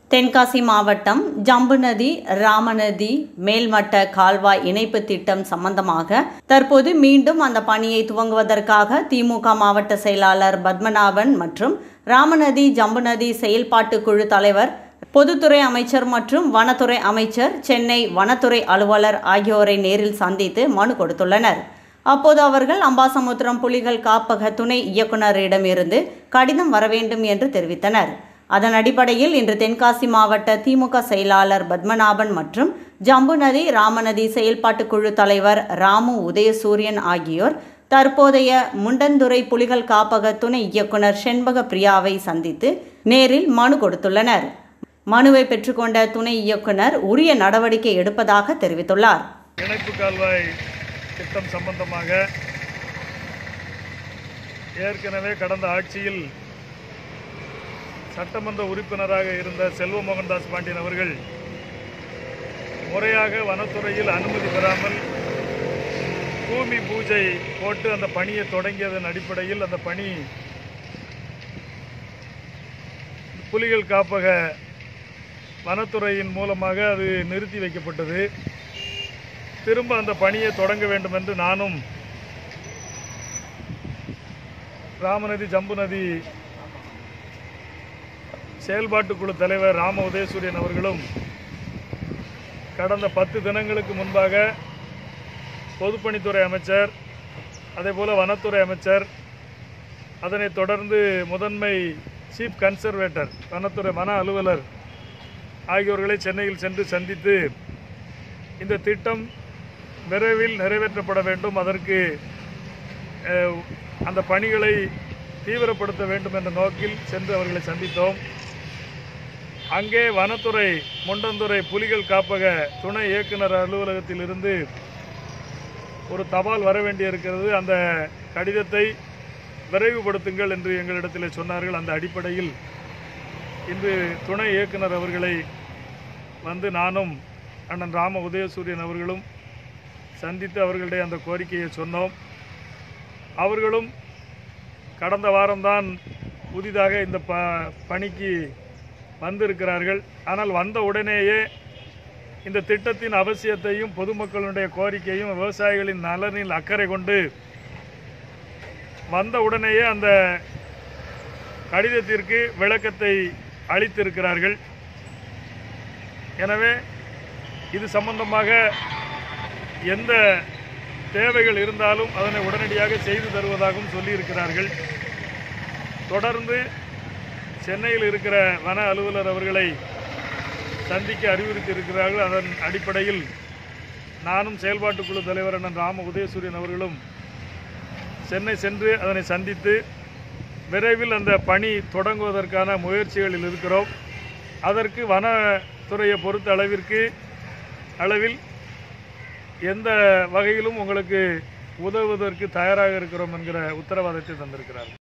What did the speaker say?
தென்காசி மாவட்டம் ஜம்பு நதி ராமநதி மேல்மட்ட கால்வாய் இணைப்பு திட்டம் சம்பந்தமாக தற்போது மீண்டும் அந்த பணியை துவங்குவதற்காக திமுக மாவட்ட செயலாளர் பத்மநாபன் மற்றும் ராமநதி ஜம்பு நதி செயல்பாட்டு குழு தலைவர் பொதுத்துறை அமைச்சர் மற்றும் வனத்துறை அமைச்சர் சென்னை வனத்துறை அலுவலர் ஆகியோரை நேரில் சந்தித்து மனு கொடுத்துள்ளனர் அப்போது அவர்கள் அம்பாசமுத்திரம் புலிகள் காப்பக துணை இயக்குநரிடமிருந்து கடிதம் வர வேண்டும் என்று தெரிவித்தனர் அதன் அடிப்படையில் இன்று தென்காசி மாவட்ட திமுக செயலாளர் பத்மநாபன் மற்றும் ஜம்பு நதி ராமநதி செயல்பாட்டு குழு தலைவர் ராமு உதயசூரியன் ஆகியோர் தற்போதைய முண்டந்துறை புலிகள் காப்பக துணை இயக்குனர் செண்பக பிரியாவை சந்தித்து நேரில் மனு கொடுத்துள்ளனர் மனுவை பெற்றுக்கொண்ட துணை இயக்குனர் உரிய நடவடிக்கை எடுப்பதாக தெரிவித்துள்ளார் இணைப்பு கால்வாய் திட்டம் சம்பந்தமாக ஏற்கனவே கடந்த ஆட்சியில் சட்டமன்ற உறுப்பினராக இருந்த செல்வ மோகன்தாஸ் பாண்டியன் அவர்கள் முறையாக வனத்துறையில் அனுமதி பெறாமல் பூமி பூஜை போட்டு அந்த பணியை தொடங்கியதன் அடிப்படையில் அந்த பணி புலிகள் காப்பக வனத்துறையின் மூலமாக அது நிறுத்தி வைக்கப்பட்டது திரும்ப அந்த பணியை தொடங்க வேண்டும் என்று நானும் ராமநதி ஜம்பு நதி செயல்பாட்டுக்குழு தலைவர் ராம உதயசூரியன் அவர்களும் கடந்த பத்து தினங்களுக்கு முன்பாக பொதுப்பணித்துறை அமைச்சர் அதேபோல் வனத்துறை அமைச்சர் அதனைத் தொடர்ந்து முதன்மை சீஃப் கன்சர்வேட்டர் வனத்துறை வன அலுவலர் ஆகியோர்களை சென்னையில் சென்று சந்தித்து இந்த திட்டம் விரைவில் நிறைவேற்றப்பட வேண்டும் அதற்கு அஹ், அந்த பணிகளை தீவிரப்படுத்த வேண்டும் என்ற நோக்கில் சென்று அவர்களை சந்தித்தோம் அங்கே வனத்துறை முண்டந்துறை புலிகள் காப்பக துணை இயக்குனர் அலுவலகத்திலிருந்து ஒரு தபால் வர வேண்டியிருக்கிறது அந்த கடிதத்தை விரைவுபடுத்துங்கள் என்று எங்களிடத்தில் சொன்னார்கள் அந்த அடிப்படையில் இன்று துணை இயக்குனர் அவர்களை வந்து நானும் அண்ணன் ராம உதயசூரியன் அவர்களும் சந்தித்து அவர்களுடைய அந்த கோரிக்கையை சொன்னோம் அவர்களும் கடந்த வாரம்தான் புதிதாக இந்த ப பணிக்கு வந்திருக்கிறார்கள் ஆனால் வந்த உடனேயே இந்த திட்டத்தின் அவசியத்தையும் பொதுமக்களுடைய கோரிக்கையும் விவசாயிகளின் நலனில் அக்கறை கொண்டு வந்த உடனேயே அந்த கடிதத்திற்கு விளக்கத்தை அளித்திருக்கிறார்கள் எனவே இது சம்பந்தமாக எந்த தேவைகள் இருந்தாலும் அதனை உடனடியாக செய்து தருவதாகவும் சொல்லியிருக்கிறார்கள் தொடர்ந்து சென்னையில் இருக்கிற வன அலுவலர் அவர்களை சந்திக்க அறிவுறுத்தியிருக்கிறார்கள் அதன் அடிப்படையில் நானும் செயல்பாட்டுக்குழு தலைவர் அண்ணன் ராம உதயசூரியன் அவர்களும் சென்னை சென்று அதனை சந்தித்து விரைவில் அந்த பணி தொடங்குவதற்கான முயற்சிகளில் இருக்கிறோம் அதற்கு வனத்துறையை பொறுத்த அளவிற்கு அளவில் எந்த வகையிலும் உங்களுக்கு உதவுவதற்கு தயாராக இருக்கிறோம் என்கிற உத்தரவாதத்தை தந்திருக்கிறார்கள்